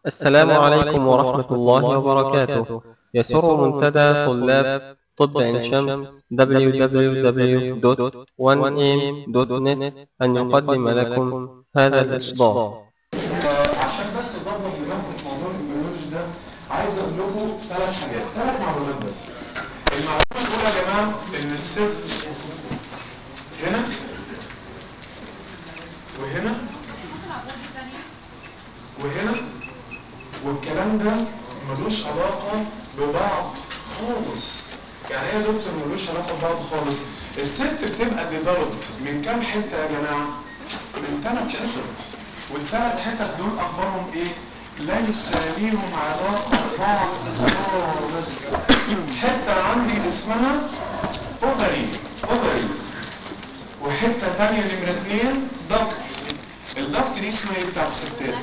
السلام عليكم ورحمة الله وبركاته يسر منتدى طلاب طب عين شمس www.1am.net أن يقدم لكم هذا الإصدار عشان بس اظبط دماغكم في موضوع البيولوجي ده عايز اقول لكم ثلاث حاجات ثلاث معلومات بس المعلومه الاولى يا جماعه ان الست هنا وهنا وهنا والكلام ده ملوش علاقه ببعض خالص يعني ايه يا دكتور ملوش علاقه ببعض خالص الست بتبقى ديفلوبد من كام حته يا جماعه من ثلاث حتت والثلاث حتت دول اخبارهم ايه ليس ليهم علاقه ببعض خالص حته عندي اسمها اوفري اوفري وحته ثانيه نمره اثنين ضغط الضغط دي اسمها ايه بتاعت الستات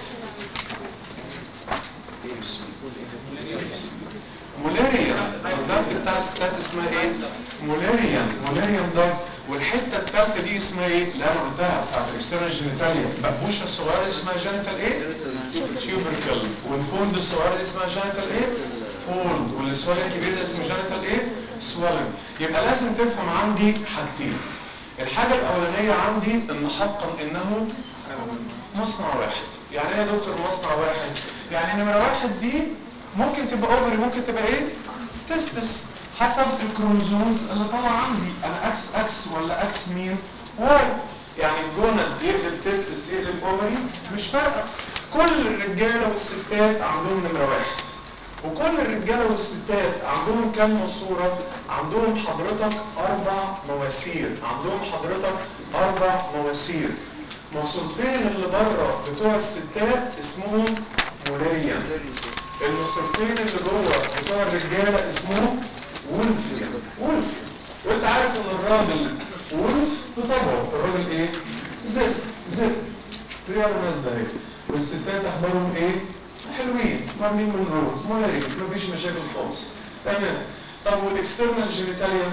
مولاريا الضغط بتاع الستات اسمها ايه مولاريا مولاريا ضغط والحته الثالثه دي اسمها ايه لا انا قلتها بتاعت الاكسترنال جينيتاليا بقبوشه الصغيره دي اسمها جينيتال ايه تيوبركل والفولد الصغيره دي اسمها جينيتال ايه فولد والسوال الكبير ده اسمه جينيتال ايه سوالن يبقى لازم تفهم عندي حاجتين الحاجه الاولانيه عندي ان حقا انه مصنع واحد يعني ايه يا دكتور مصنع واحد يعني نمره واحد دي ممكن تبقى اوفري ممكن تبقى ايه تستس حسب الكروموزومز اللي طالعه عندي انا اكس اكس ولا اكس مين واي يعني الجونال يقلب تستس يقلب اوفري مش فارقه كل الرجاله والستات عندهم نمره واحد وكل الرجاله والستات عندهم كام ماسوره عندهم حضرتك اربع مواسير عندهم حضرتك اربع مواسير ماسورتين اللي بره بتوع الستات اسمهم مولاريا الماسورتين اللي جوه بتوع الرجاله اسمهم وولفيا وولفيا وانت عارف ان الراجل وولف بطبعه الراجل ايه زب زب رياض الناس ده ايه والستات اخبارهم ايه حلوين مرمين من روز مولاريا مفيش مشاكل خالص تمام طب والاكسترنال جينيتاليا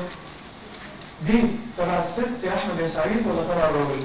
دي تبع الست يا احمد يا سعيد ولا تبع الراجل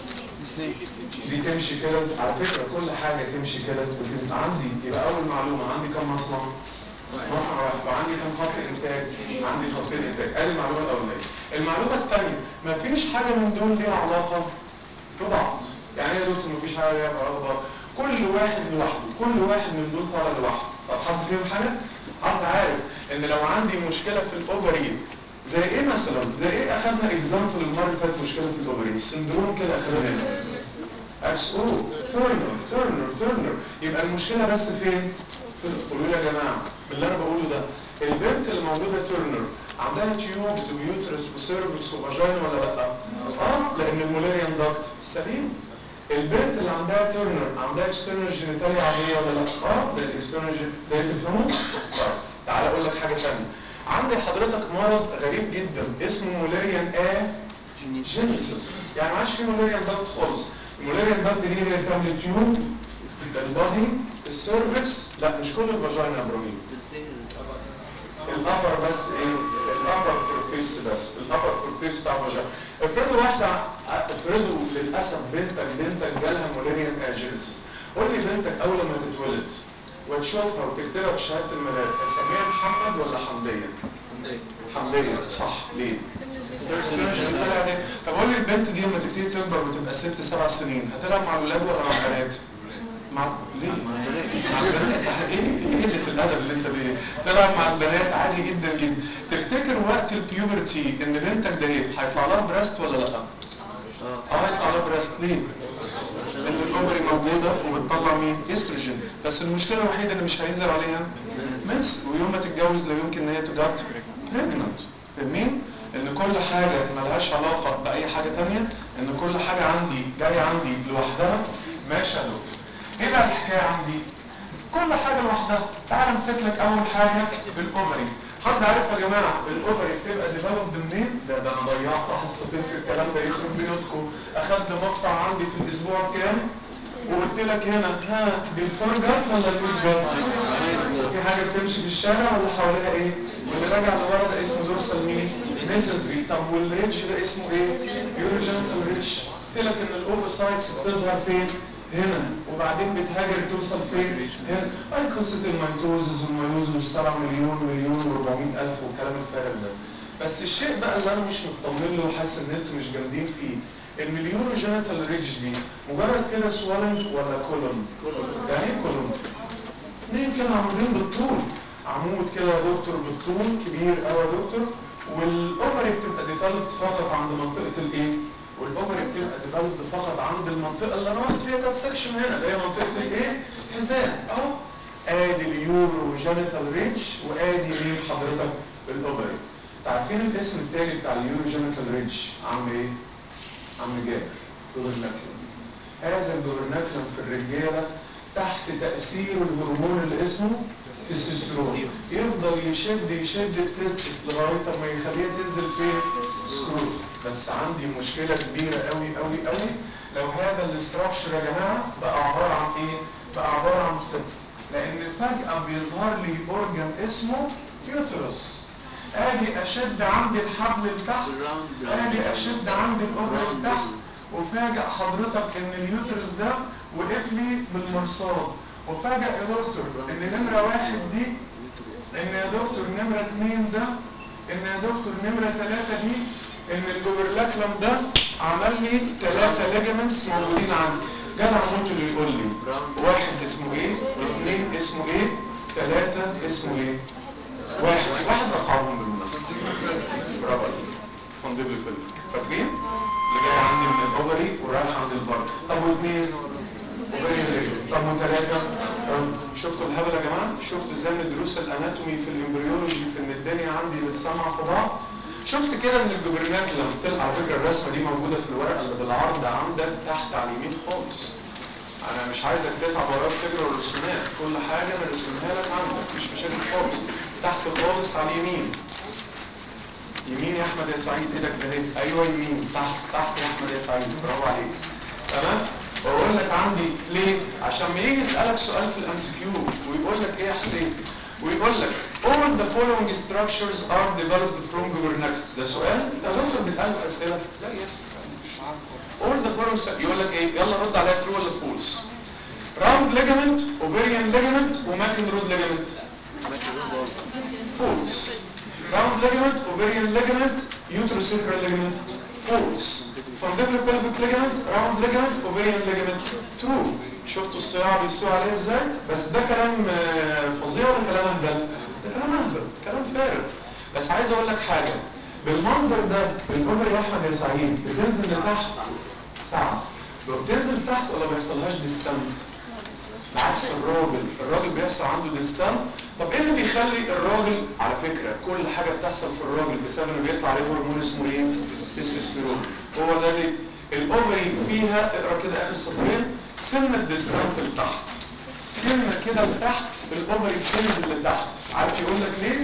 دي تمشي كده على فكرة كل حاجة تمشي كده وتبقى عندي يبقى أول معلومة عندي كم مصنع؟ مصنع واحد وعندي كم خط إنتاج؟ عندي خطين إنتاج أدي المعلومة الأولانية المعلومة الثانية مفيش حاجة من دول ليها علاقة ببعض يعني إيه يا دكتور مفيش حاجة ليها علاقة ببعض كل واحد لوحده كل واحد من دول طالع لوحده طب حد فيهم حاجة؟ حد عارف إن لو عندي مشكلة في الأوفرين زي ايه مثلا زي ايه اخذنا اكزامبل المره اللي فاتت مشكله في الاوفرين سندروم كده اخذناه اكس او تورنر تورنر تورنر يبقى المشكله بس فين في قولوا لي يا جماعه باللي انا بقوله ده البنت اللي موجوده تورنر عندها تيوبز ويوترس وسيرفكس وفاجينا ولا لا اه لان المولاريان داكت سليم البنت اللي عندها تورنر عندها اكسترنال جينيتاليا عاديه ولا لا اه ده الاكسترنال ده تفهموا طيب تعالى اقول لك حاجه ثانيه عندي حضرتك مرض غريب جدا اسمه مولاريان ا جينيسيس يعني ما عادش في مولاريان داكت خالص المولاريان داكت دي هي بتعمل التيوب البادي السيرفكس لا مش كل الفاجينا يا ابراهيم الابر بس ايه الابر فورفيس بس الابر فورفيس بتاع الفاجينا افرضوا واحده افرضوا للاسف بنتك بنتك جالها مولاريان ا جينيسيس قول لي بنتك اول ما تتولد وتشوفها وتكتبها في شهاده الميلاد هسميها محمد ولا حمديه؟ حمديه صح ليه؟ طب قول لي البنت دي لما تبتدي تكبر وتبقى ست سبع سنين هتلعب مع الولاد ولا مع البنات؟ مع ليه؟ مع البنات ايه ايه قله الادب اللي انت بيه؟ تلعب مع البنات عادي جدا جدا تفتكر وقت البيوبرتي ان بنتك دهيت هيطلع لها بريست ولا لا؟ اه هيطلع لها بريست ليه؟ لان الاوفري موجوده وبتطلع مين؟ استروجين بس المشكله الوحيده اللي مش هينزل عليها مس ويوم ما تتجوز لا يمكن ان هي تجات بريجننت فاهمين؟ ان كل حاجه ملهاش علاقه باي حاجه ثانيه ان كل حاجه عندي جايه عندي لوحدها ماشي يا دكتور ايه بقى الحكايه عندي؟ كل حاجه لوحدها تعال امسك لك اول حاجه بالاوفري حد عارف يا جماعه الاوفري بتبقى ديفلوب منين؟ ده ده انا ضيعت حصتين في الكلام ده يخرب بيوتكم اخدت مقطع عندي في الاسبوع كام؟ وقلت لك هنا ها دي الفرجة ولا الميجات؟ في حاجة بتمشي في الشارع ولا حواليها ايه؟ واللي راجع لورا ده اسمه دورسال مين؟ ميزنتري طب والريتش ده اسمه ايه؟ يورجن والريتش قلت لك ان الاوفر سايتس بتظهر فين؟ هنا وبعدين بتهاجر توصل فين هنا اي قصه الميتوزز والميوز والسبعة مليون مليون و400 الف والكلام الفارغ ده بس الشيء بقى اللي انا مش مطمن له وحاسس ان انتوا مش جامدين فيه المليون جينيتال ريدج دي مجرد كده سوالنج ولا كولون يعني ايه كولون اثنين كده عاملين بالطول عمود كده يا دكتور بالطول كبير قوي يا دكتور والاوفري بتبقى ديفلوبد فقط عند منطقه الايه والاوفري بتبقى ديفلوبد فقط عند المنطقه اللي انا قلت فيها كات سكشن هنا اللي هي منطقه الايه حزام اهو ادي اليورو جينيتال ريدج وادي مين حضرتك الاوفري عارفين الاسم التاني بتاع اليورو جينيتال ريدج عم ايه عم جابر جوبرناكلم هذا الجوبرناكلم في الرجاله تحت تاثير الهرمون اللي اسمه تستوستيرون يفضل يشد يشد التستس لغايه ما يخليها تنزل فين سكرول بس عندي مشكله كبيره قوي قوي قوي لو هذا الاستراكشر يا جماعه بقى عباره عن ايه بقى عباره عن سبت لان فجاه بيظهر لي اورجان اسمه يوترس اجي اشد عند الحبل لتحت اجي اشد عند الاوفر لتحت وفاجئ حضرتك ان اليوترس ده وقف لي بالمرصاد وفاجئ يا دكتور ان نمره واحد دي ان يا دكتور نمره اثنين ده ان يا دكتور نمره ثلاثه دي ان الجوبرلاكلم ده عمل لي ثلاثه ليجمنتس موجودين عندي جدع موت اللي يقول لي واحد اسمه ايه اثنين اسمه ايه ثلاثه اسمه ايه واحد واحد اصعبهم بالمناسبه برافو عليك فوندبل فيلم فاكرين اللي جاي عندي من الاوفري ورايح عند الفرد طب واثنين اوفري ريجل طب وثلاثه شفتوا الهبل يا جماعه شفتوا ازاي من دروس الاناتومي في الامبريولوجي في ان الدنيا عندي بتسمع في بعض شفت كده ان الجوبرناكلم طلع على فكره الرسمه دي موجوده في الورقه اللي بالعرض عندك تحت على اليمين خالص انا مش عايزك تتعب وراك تقرا الرسومات كل حاجه برسمها لك عندك مفيش مشاكل خالص تحت خالص على اليمين يمين يا احمد يا سعيد ايدك ده ايوه يمين تحت تحت يا احمد يا سعيد برافو عليك تمام واقول لك عندي ليه عشان ما يجي يسالك سؤال في الام سي كيو ويقول لك ايه يا حسين ويقول لك all the following structures are developed from gubernacle ده سؤال انت يا دكتور بتالف اسئله لا يا all the following يقول لك ايه يلا رد عليا true ولا false راوند ليجامنت اوفيريان ليجامنت وماكن رود ليجامنت فولس راوند ليجامنت اوفيريان ليجامنت يوتروسيكرال ليجامنت فولس فاندبل بلفيك ليجامنت راوند ليجامنت اوفيريان ليجامنت ترو شفتوا الصياعه بيسووا عليه ازاي بس ده كلام فظيع ولا كلام اهبل ده كلام اهبل كلام فارغ بس عايز اقول لك حاجه بالمنظر ده الاوفر يا احمد يا سعيد بتنزل لتحت ساعه بتنزل تحت ولا ما يحصلهاش ديستنت عكس الراجل الراجل بيحصل عنده ديستان طب ايه اللي بيخلي الراجل على فكره كل حاجه بتحصل في الراجل بسبب انه بيطلع عليه هرمون اسمه ايه تستوستيرون هو ده اللي الاوفري فيها اقرا كده اخر سطرين سنه ديستانت لتحت سنه كده لتحت الاوفري بتنزل لتحت عارف يقول لك ليه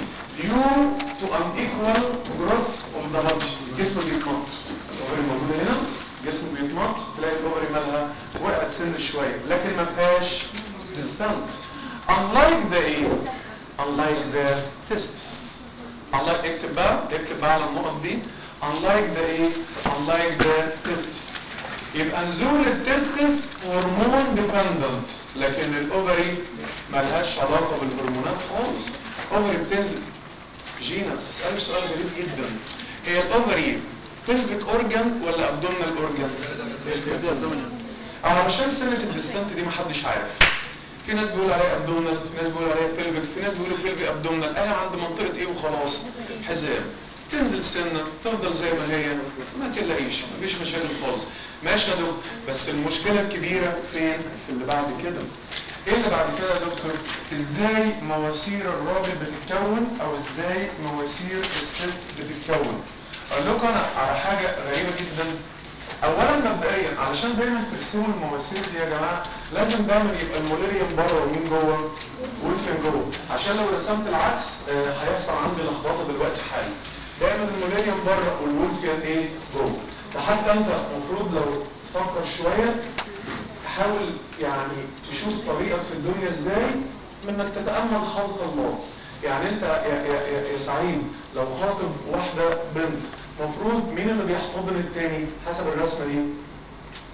due to unequal growth of the body الجسم بيتنط الاوفري موجوده هنا جسم بيتنط تلاقي الاوفري مالها وقعت سن شويه لكن ما فيهاش ديستانت unlike the ايه unlike the testes unlike اكتب بقى اكتب بقى على النقط دي unlike the ايه unlike the testes يبقى نزول التستس هرمون ديبندنت لكن الاوفري ملهاش علاقه بالهرمونات خالص اوفري بتنزل جينا اسالك سؤال غريب جدا هي الاوفري بلفيك اورجان ولا ابدومينال اورجان ابدومينال علشان سنه الديستنت دي محدش عارف في ناس بيقول عليها ابدومينال في ناس بيقول عليها بلفيك في ناس بيقولوا بلفي ابدومينال اهي عند منطقه ايه وخلاص حزام تنزل سنه تفضل زي ما هي ما تلاقيش مفيش مشاكل خالص ماشي يا دكتور بس المشكله الكبيره فين في اللي بعد كده ايه اللي بعد كده يا دكتور ازاي مواسير الراجل بتتكون او ازاي مواسير الست بتتكون اقول لكم انا على حاجه غريبه جدا اولا مبدئيا علشان دايما ترسموا المواسير دي يا جماعه لازم دايما يبقى الموليريوم بره ومين جوه والفين جوه عشان لو رسمت العكس آه، هيحصل عندي لخبطه دلوقتي حالا دايما الموليريوم بره والولفيان ايه جوه فحتى انت المفروض لو تفكر شويه تحاول يعني تشوف طريقك في الدنيا ازاي من انك تتامل خلق الله يعني انت يا, يا, يا, يا سعيد لو خاطب واحده بنت مفروض مين اللي بيحتضن التاني حسب الرسمه دي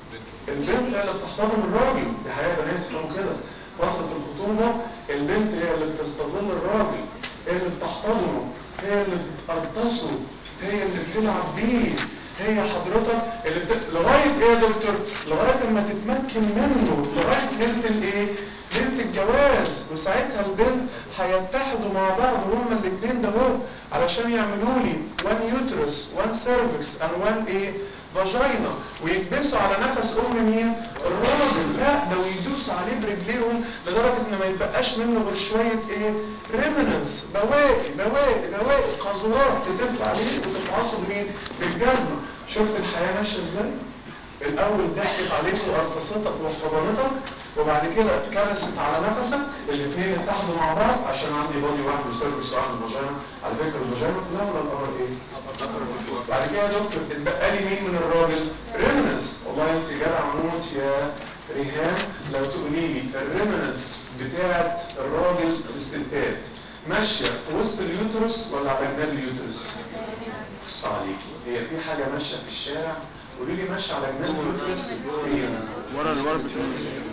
البنت هي اللي بتحتضن الراجل دي حقيقه بنات يفهموا كده فتره الخطوبه البنت هي اللي بتستظل الراجل هي اللي بتحتضنه هي اللي بتقرطسه هي اللي بتلعب بيه هي حضرتك اللي بت... لغايه ايه يا دكتور لغايه اما تتمكن منه لغايه ليله الايه ليله الجواز وساعتها البنت هيتحدوا مع بعض هما الاثنين ده هو علشان يعملوا لي وان يوترس وان سيرفكس ان وان ايه فاجينا ويكبسوا على نفس ام مين الراجل لا ده ويدوسوا عليه برجليهم لدرجه ان ما يتبقاش منه غير شويه ايه ريمننس بواقي بواقي بواقي قاذورات تدف عليه وتفعصه بمين بالجزمه شفت الحياه ماشيه ازاي الاول ضحكت عليك وارتصتك واحتضنتك وبعد كده كبست على نفسك الاثنين اتحدوا مع بعض عشان عندي بادي واحد وسيرفيس واحد وفاجينا على فكره الفاجينا كلها ولا القمر ايه؟ بعد كده يا دكتور اتبقى لي مين من الراجل؟ ريمنس والله انت جدع موت يا ريهام لو تقولي لي الريمنس بتاعت الراجل في الستات ماشيه في وسط اليوترس ولا على جناب اليوترس؟ بص عليكي هي في حاجه ماشيه في الشارع قولي لي ماشيه على جناب اليوترس هي ورا اللي ورا بتقول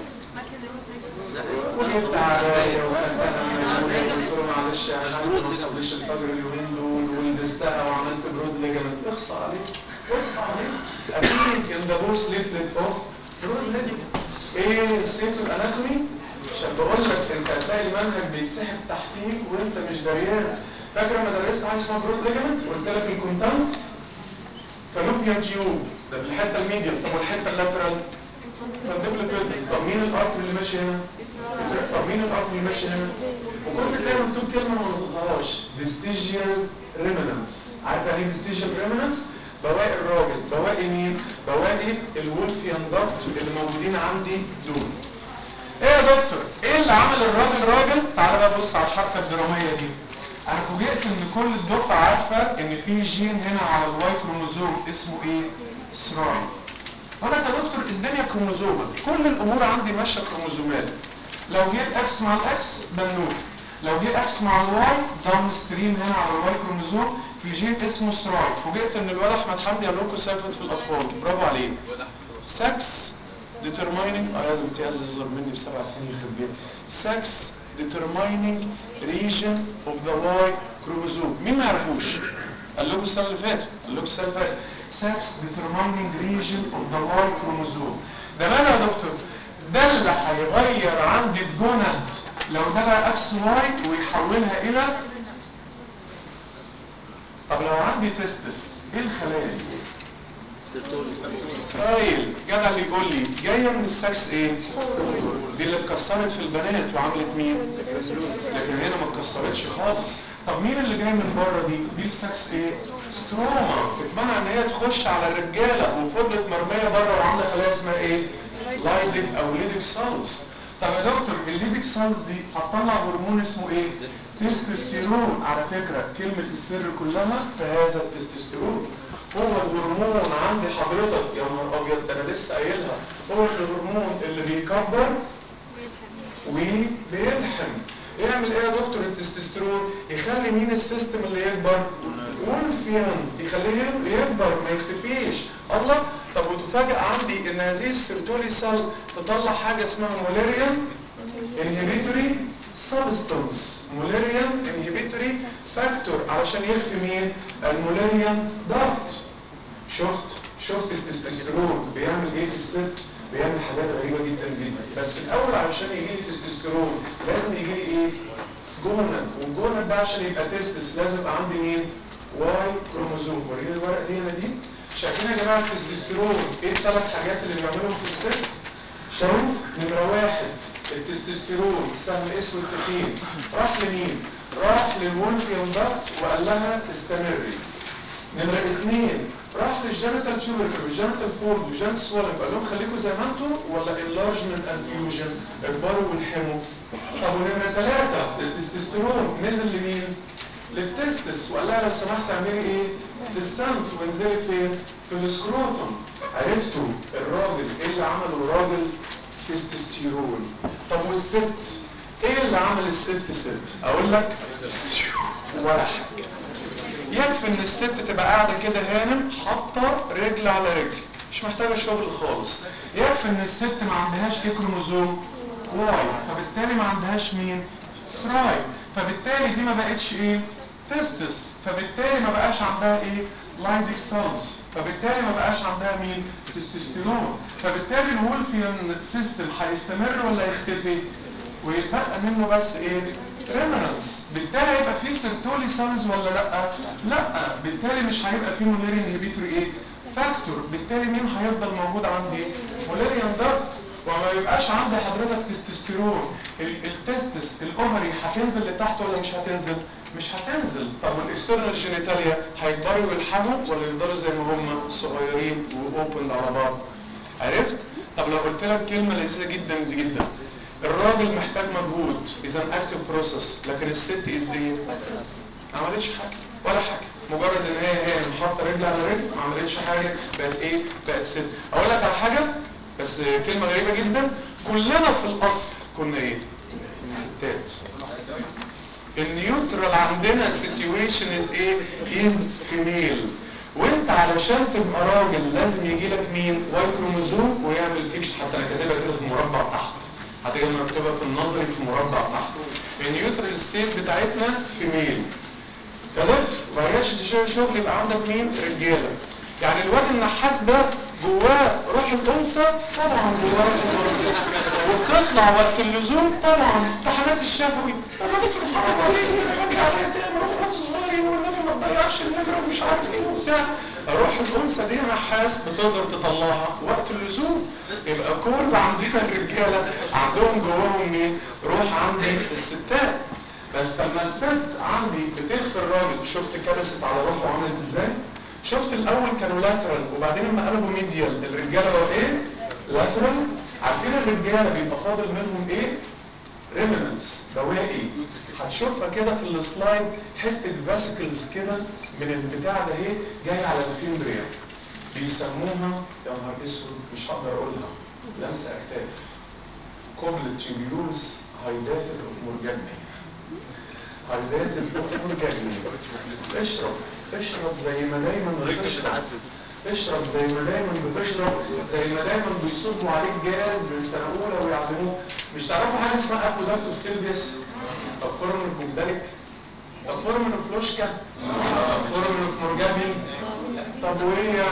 وجبت عليا وخدتها من ابويا وقلت له معلش يا حاج ما صليش الفجر اليومين دول ولبستها وعملت برود ليجمنت اخصى عليك اخصى عليك اكيد ان ذا بوست ليفلت اوف برود ليجمنت ايه سيتو الاناتومي عشان بقول لك انت هتلاقي المنهج بيتسحب تحتيك وانت مش دريان فاكر لما درست حاجه اسمها برود ليجمنت قلت لك الكونتانس فالوبيان تيوب ده في الحته الميديم طب والحته اللاترال فالدبل طب مين الارتر اللي ماشي هنا طب مين الارتر اللي ماشي هنا وكنت تلاقي مكتوب كلمه ما نطقهاش vestigial remnants عارف يعني ايه vestigial remnants بواقي الراجل بواقي مين بواقي الولفيان دكت اللي موجودين عندي دول ايه يا دكتور ايه اللي عمل الراجل راجل تعال بقى بص على الحركه الدراميه دي انا فوجئت ان كل الدفعه عارفه ان في جين هنا على الواي كروموزوم اسمه ايه سراي انا يا دكتور الدنيا كروموزومات كل الامور عندي ماشيه كروموزومات لو جيت اكس مع الاكس بنوت لو جيت اكس مع الواي داون ستريم هنا على الواي كروموزوم في جين اسمه سراي فوجئت ان الولد احمد حمدي قال لكم سافت في الاطفال برافو عليه سكس determining اه هذا امتياز يصغر مني بسبع سنين يخرب بيت sex determining region of the Y chromosome مين ما يعرفوش؟ قال لكم السنه اللي فاتت قال لكم السنه اللي فاتت sex determining region of the Y chromosome ده ماله يا دكتور؟ ده اللي هيغير عندي الجند لو ده بقى اكس واي ويحولها الى طب لو عندي تستس ايه الخلايا دي؟ رايل جدع اللي يقول لي جايه من السكس ايه؟ دي اللي اتكسرت في البنات وعملت مين؟ لكن هنا ما اتكسرتش خالص طب مين اللي جاي من بره دي؟ دي السكس ايه؟ ستروما اتمنع ان هي تخش على الرجاله وفضلت مرميه بره وعامله خلايا اسمها ايه؟ لايدك او ليدك سيلز طب يا دكتور الليدك سيلز دي هتطلع هرمون اسمه ايه؟ تستوستيرون على فكره كلمه السر كلها في هذا التستوستيرون هو الهرمون عندي حضرتك يا نهار ابيض ده انا لسه قايلها هو الهرمون اللي بيكبر وبيلحم يعمل ايه يا دكتور التستوستيرون يخلي مين السيستم اللي يكبر ولفيان يخليه يكبر ما يختفيش الله طب وتفاجئ عندي ان هذه السيرتولي سيل تطلع حاجه اسمها مولاريان انهبيتوري سبستانس مولاريان انهبيتوري فاكتور علشان يخفي مين المولاريان ضغط شفت شفت التستوستيرون بيعمل ايه في الست بيعمل حاجات غريبه جدا جدا بس الاول علشان يجي لي تستوستيرون لازم يجي لي ايه جونة والجونة ده عشان يبقى تستس لازم يبقى عندي مين واي كروموزوم وريني الورقه دي هنا دي شايفين يا جماعه التستوستيرون ايه الثلاث حاجات اللي بنعملهم في الست شوف نمره واحد التستوستيرون سهم اسود تخين راح لمين راح للولفيان داكت وقال لها استمري نمرة اثنين راح للجينيتال تيوبركل والجينيتال فورد والجينيتال سوالنج قال لهم خليكم زي ما انتم ولا انلارجمنت اند فيوجن اكبروا والحموا طب ونمرة ثلاثة التستوستيرون نزل لمين؟ للتستس وقال لها لو سمحت اعملي ايه؟ للسمت وانزلي فين؟ في السكروتوم عرفتوا الراجل ايه اللي عمله الراجل؟ تستوستيرون طب والست ايه اللي عمل الست ست؟ اقول لك ولا حاجه يكفي ان الست تبقى قاعده كده هانم حاطه رجل على رجل مش محتاجه شغل خالص يكفي ان الست ما عندهاش ايه كروموزوم واي فبالتالي ما عندهاش مين ثراي فبالتالي دي ما بقتش ايه تستس فبالتالي ما بقاش عندها ايه لايدك سيلز فبالتالي ما بقاش عندها مين تستوستيرون فبالتالي الولفيان سيستم هيستمر ولا يختفي ويتبقى منه بس ايه ريمنانس بالتالي هيبقى فيه سيرتولي سيلز ولا لا لا بالتالي مش هيبقى فيه موليري انهبيتور ايه فاكتور بالتالي مين هيفضل موجود عندي موليريان دارت وما يبقاش عندي حضرتك تستوستيرون التستس الاوفري هتنزل لتحت ولا مش هتنزل مش هتنزل طب والاكسترنال جينيتاليا هيقدروا يلحموا ولا يفضلوا زي ما هم صغيرين واوبن على بعض عرفت طب لو قلت لك كلمه لذيذه جدا جدا الراجل محتاج مجهود اذا اكتف بروسس لكن الست از ايه ما عملتش حاجه ولا حاجه مجرد ان هي هي حاطه رجل على رجل ما عملتش حاجه بقت ايه بقت ست اقول لك على حاجه بس كلمه غريبه جدا كلنا في الاصل كنا ايه ستات النيوترال عندنا سيتويشن از ايه از فيميل وانت علشان تبقى راجل لازم يجي لك مين واي كروموزوم ويعمل فيكش حتى انا كاتبها كده في مربع تحت هتيجي مكتوبه في النظري في مربع تحت النيوترال ستيت بتاعتنا فيميل يا دكتور ما جاش تشتغل شغل يبقى عندك مين رجاله يعني الواد النحاس ده جواه روح الانثى طبعا جواه روح الانثى وبتطلع وقت اللزوم طبعا امتحانات الشفوي طب ما دكتور حرام عليك رجع عليا تاني وقت صغير والنبي ما تضيعش النجره ومش عارف ايه وبتاع روح الانثى دي نحاس بتقدر تطلعها وقت اللزوم يبقى كل عندنا الرجاله عندهم جواهم مين روح عندي الستات بس لما الست عندي بتخفي الراجل شفت كبست على روحه عملت ازاي شفت الاول كانوا لاترال وبعدين لما قلبوا ميديال الرجاله بقوا ايه لاترال عارفين الرجاله بيبقى فاضل منهم ايه ريمنانس بواقي هتشوفها كده في السلايد حته فاسيكلز كده من البتاع ده ايه جاي على الفيمبريا بيسموها يا نهار اسود مش هقدر اقولها لمس اكتاف كوبلت تيبيولز هايداتد اوف مورجاني هايداتد اوف مورجاني اشرب اشرب زي ما دايما بتشرب اشرب زي ما دايما بتشرب زي ما دايما بيصبوا عليك جاز من سنه اولى ويعلموك مش تعرفوا حاجه اسمها اكوداكتو سيلفيس طب فورمن بوجدالك طب فورمن فلوشكا طب فورمن مورجاني طب وايه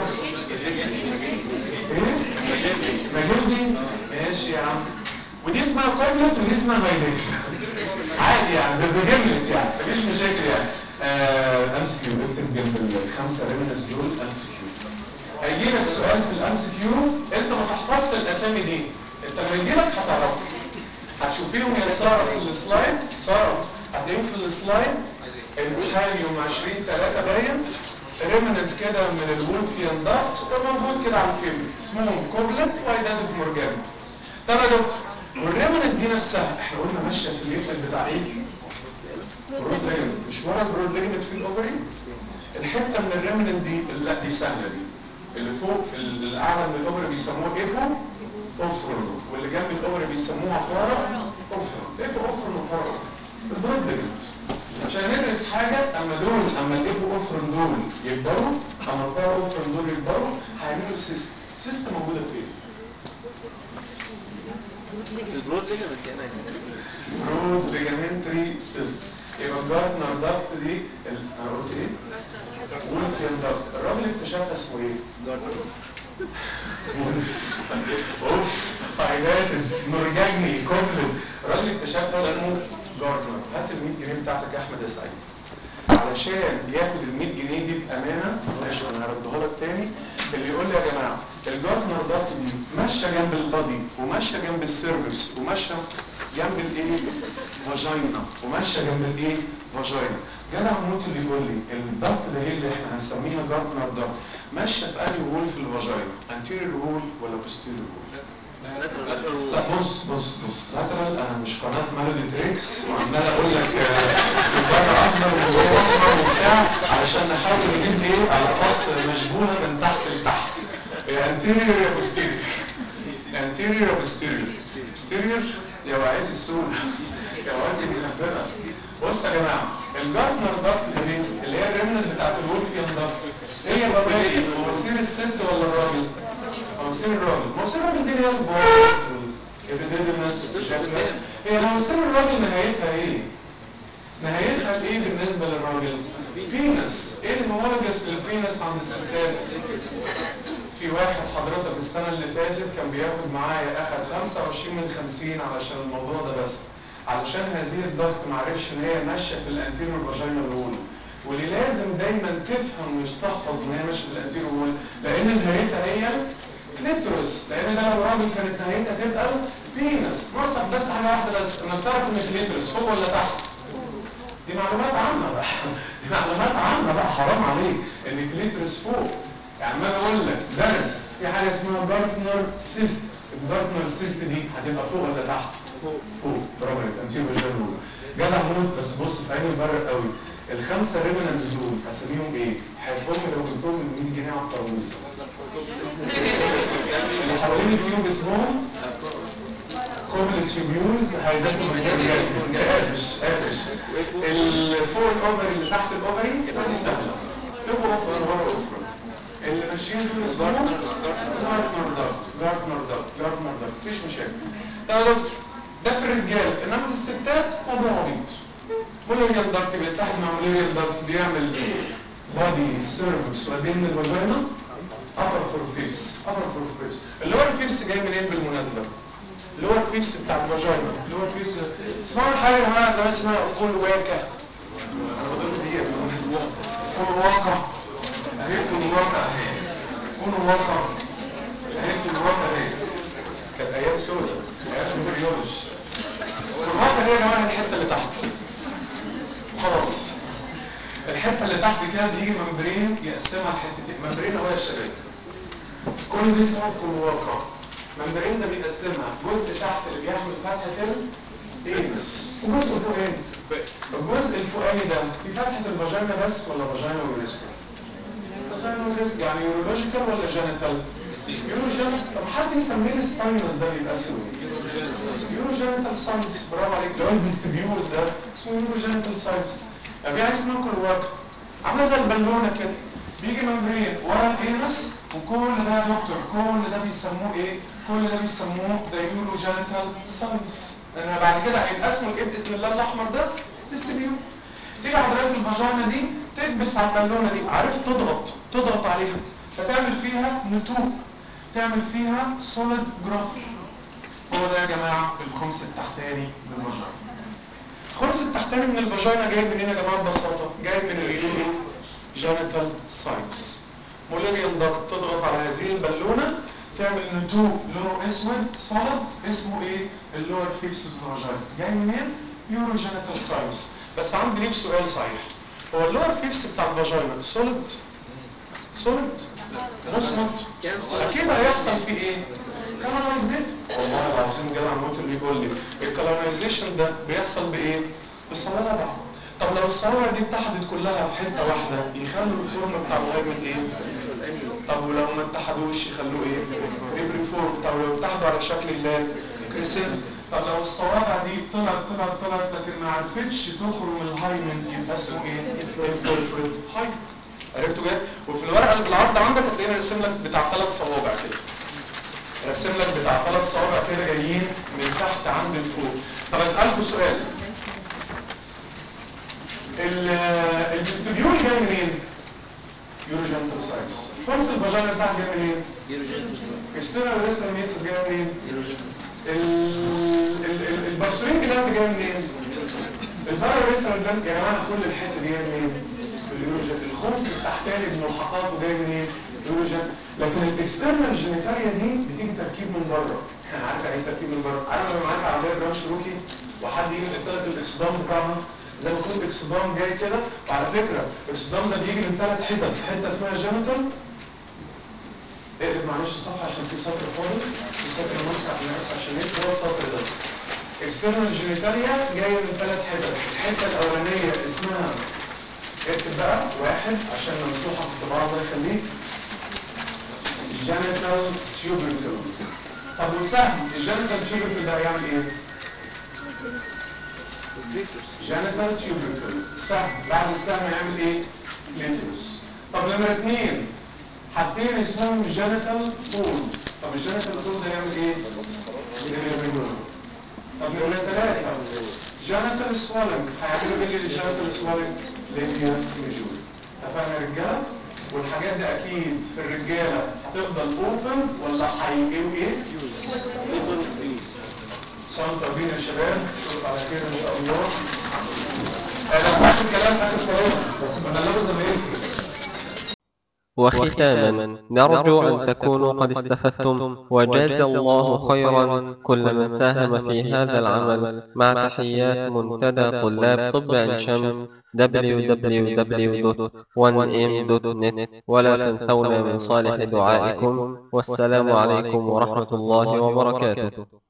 ايه مجدي ماشي يا عم ودي اسمها كوبلت ودي اسمها هايليت عادي يعني بجملت يعني مفيش مشاكل يعني امس كيو اكتب جنب الخمسه ريمنس دول امس كيو هيجي لك سؤال في الامس كيو انت ما تحفظش الاسامي دي انت لما يجي لك هتعرفها هتشوفيهم يا ساره في السلايد ساره هتلاقيهم في السلايد الحال يوم 20 3 باين ريمننت كده من الولفيان دارت موجود كده على الفيلم اسمهم كوبلت وايدانت مورجان طب يا دكتور والريمننت دي نفسها احنا قلنا ماشيه في الليفل بتاع ايه؟ برود ليجمنت مش ورا البرود ليجمنت في الاوفري الحته من الريمننت دي لا دي سهله دي اللي فوق الاعلى من الاوفري بيسموه ايبو اوفرون واللي جنب الاوفري بيسموها بارا اوفرون ايبو اوفرون وبارا البرود ليجمنت عشان ندرس حاجه اما دول اما الايبو اوفرون دول يكبروا اما البارا اوفرون دول يكبروا هيعملوا سيست سيست موجوده فين؟ البرود ليجمنت هنا برود ليجامنتري سيست يبقى الجارتنر داكت دي ال- انا قلت ايه؟ وولفيان داكت الراجل اللي اكتشفها اسمه ايه؟ اوف فايدات مرجاني كومبلت الراجل اللي اكتشفها اسمه جارتنر هات ال 100 جنيه بتاعتك يا احمد يا سعيد علشان ياخد ال 100 جنيه دي بامانه ماشي انا هردها لك تاني اللي يقول لي يا جماعه الجارتنر داكت دي ماشيه جنب البادي وماشيه جنب السيرفكس وماشيه جنب الايه؟ فاجينا وماشيه جنب الايه؟ فاجينا جدع موت اللي يقول لي الضغط ده ايه اللي احنا هنسميها جارتنر ضغط ماشيه في انهي وول في الفاجينا انتيريور وول ولا بوستيريور وول؟ لا بص بص بص لاترال انا مش قناه مالودي تريكس وعمال اقول لك آه، بره احمر وجوه احمر وبتاع علشان نحاول نجيب ايه علاقات مشبوهه من تحت لتحت يا انتيريور يا بوستيريور انتيريور يا بوستيريور بوستيريور يا وعيتي السود يا وعيتي المهبله بص يا جماعه الجارتنر ضغط دي اللي هي الريمنت بتاعت الولفيان ضغط هي بواقي مواسير الست ولا الراجل؟ مواسير الراجل مواسير الراجل دي هي البويز والابيديدمس هي مواسير الراجل نهايتها ايه؟ نهايتها ايه بالنسبه للراجل؟ فينس ايه الهومولوجس للفينس عند الستات؟ في واحد حضرتك السنة اللي فاتت كان بياخد معايا اخد 25 من 50 علشان الموضوع ده بس علشان هذه الضغط معرفش ان هي ماشية في الانتيريور فاجينال وول واللي لازم دايما تفهم مش تحفظ ان هي ماشية في الانتيريور وول لان نهايتها هي كليتروس لان ده لو راجل كانت نهايتها تبقى فينس ناقصك بس حاجة واحدة بس انك تعرف ان كليتروس فوق ولا تحت دي معلومات عامة بقى دي معلومات عامة بقى حرام عليك ان كليتروس فوق يعني ما اقول لك درس في حاجه اسمها جارتنر سيست الجارتنر سيست دي هتبقى فوق ولا تحت فوق فوق برافو عليك انتي فاجينال جدع موت بس بص في عيني مبرق قوي الخمسه ريمنانز دول هسميهم ايه؟ هيحبهم لو جبتهم من 100 جنيه على الترابيزه اللي حوالين التيوب اسمهم كوبل تيوبيولز هيدخلوا من قافش قافش اللي فوق الاوفري اللي تحت الاوفري دي سهله تبقوا اوفر ورا اوفر اللي ماشيين دول اسمهم جارتنر دارت جارتنر دارت جارتنر دارت مفيش مشاكل يا دكتور ده في الرجال انما في الستات موضوع عبيط موليريال دارت بيتحد مع موليريال دارت بيعمل بادي سيرفكس وبعدين الفاجينا upper فورفيس upper فورفيس اللور فيبس جاي منين بالمناسبه؟ اللور فيبس بتاع الفاجينا اللور فيبس اسمها حاجه يا جماعه زمان اسمها كل واكه انا بضرب دقيقه بالمناسبه كل واقع اهي كل واقع اهي كل واقع اهي كل واقع اهي كانت ايام سودة ايام البريولوج كل واقع هي يا جماعه الحته اللي تحت خلاص الحته اللي تحت كده بيجي ممبرين يقسمها لحتتين ممبرين اهو يا شباب كل دي اسمها كل واقع ممبرين ده بيقسمها جزء تحت اللي بيحمل فتحه الانس وجزء فوقاني الجزء الفوقاني ده في فتحه الفاجينا بس ولا فاجينا وريسك فاجينا وريسك يعني يورولوجيكال ولا جينيتال يوروجينيتال طب حد يسميه لي الساينس ده بيبقى اسمه يوروجينيتال ساينس برافو عليك لو الفيستبيول ده اسمه يوروجينيتال ساينس يعني في حاجه اسمها كلواكا عامله زي البالونه كده بيجي ممبرين ورا الانس وكل ده يا دكتور كل ده بيسموه ايه؟ كل ده بيسموه ده يوروجينيتال ساينس لان بعد كده هيبقى اسمه ايه باذن الله الاحمر ده؟ فيستبيول تيجي حضرتك الفاجينا دي تكبس على البالونه دي عارف تضغط تضغط عليها فتعمل فيها نتوء تعمل فيها سوليد جروث هو ده يا جماعه الخمس التحتاني من الفاجينا الخمس التحتاني من الفاجينا جاي منين يا جماعه ببساطه جاي من اليورو جينيتال ساينس موليريان ضغط تضغط على هذه البالونه تعمل نتوء لونه اسود صلب اسمه ايه اللور فيبسوس فاجينا جاي منين يورو جينيتال ساينس بس عندي ليك سؤال صحيح هو اللور فيبس بتاع الفاجينا سوليد سوليد مصمت اكيد هيحصل فيه ايه كلامايزيشن والله العظيم جدع موت اللي يقول لي الكلامايزيشن ده بيحصل بايه بصوابع طب لو الصوابع دي اتحدت كلها في حته واحده يخلوا الفورم بتاع الهايبرد ايه طب ولو ما اتحدوش يخلوه ايه ريبري فورم طب لو اتحدوا على شكل هلال كريسنت طب لو الصوابع دي طلعت طلعت طلعت لكن ما عرفتش تخرج من الهايمن يبقى اسمه ايه انفيرفرد هايمن عرفتوا كده وفي الورقه اللي بالعرض عندك هتلاقيني راسم لك بتاع ثلاث صوابع كده راسم لك بتاع ثلاث صوابع كده جايين من تحت عند الفوق طب اسالكم سؤال الفيستبيول جاي منين؟ يوروجينتال ساينس فرص الفاجينا بتاعك جاي منين؟ اكسترنال ريستال ميتس جاي منين؟ البارسولين جلاند جاي منين؟ البارا ريستال جلاند يا جماعه كل الحته دي جايه منين؟ اليوروجين الخمس التحتاني بملحقاته جاي منين؟ اليوروجين لكن الاكسترنال جينيتاليا دي بتيجي تركيب من بره انا عارف يعني ايه تركيب من بره عارف لما معاك عربيه جرام شروكي وحد يجي يحط لك الاكسدام بتاعها زي ما يكون اكسدام جاي كده وعلى فكره الاكسدام ده بيجي من ثلاث حتت حته اسمها جينيتال اقلب معلش الصفحه عشان في سطر فاضي في سطر مسح عشان ايه هو السطر ده اكسترنال جينيتاليا جايه من ثلاث حتت الحته الاولانيه اسمها اكتب بقى واحد عشان ممسوحه في الطباعه الله يخليك جينيتال تيوبركل طب وسهم الجينيتال تيوبركل ده هيعمل ايه؟ جينيتال تيوبركل سهم بعد السهم هيعمل ايه؟ ليتروس طب نمرة اثنين حاجتين اسمهم جينيتال فولد طب الجينيتال تول ده يعمل ايه؟ يعمل طب نمرة ثلاثة جينيتال سوالنج هيعملوا ايه للجينيتال سوالنج؟ ليبيا ميجور اتفقنا يا رجالة؟ والحاجات دي اكيد في الرجالة هتفضل اوبن ولا هيجيبوا ايه؟ سانتا بينا يا شباب اشوفكم على خير ان شاء الله انا سمعت الكلام اخر كلام بس بغلبه زمايلكم وختاما نرجو أن تكونوا قد استفدتم وجاز الله خيرا كل من ساهم في هذا العمل مع تحيات منتدى طلاب طب عين شمس www.1m.net ولا تنسونا من صالح دعائكم والسلام عليكم ورحمة الله وبركاته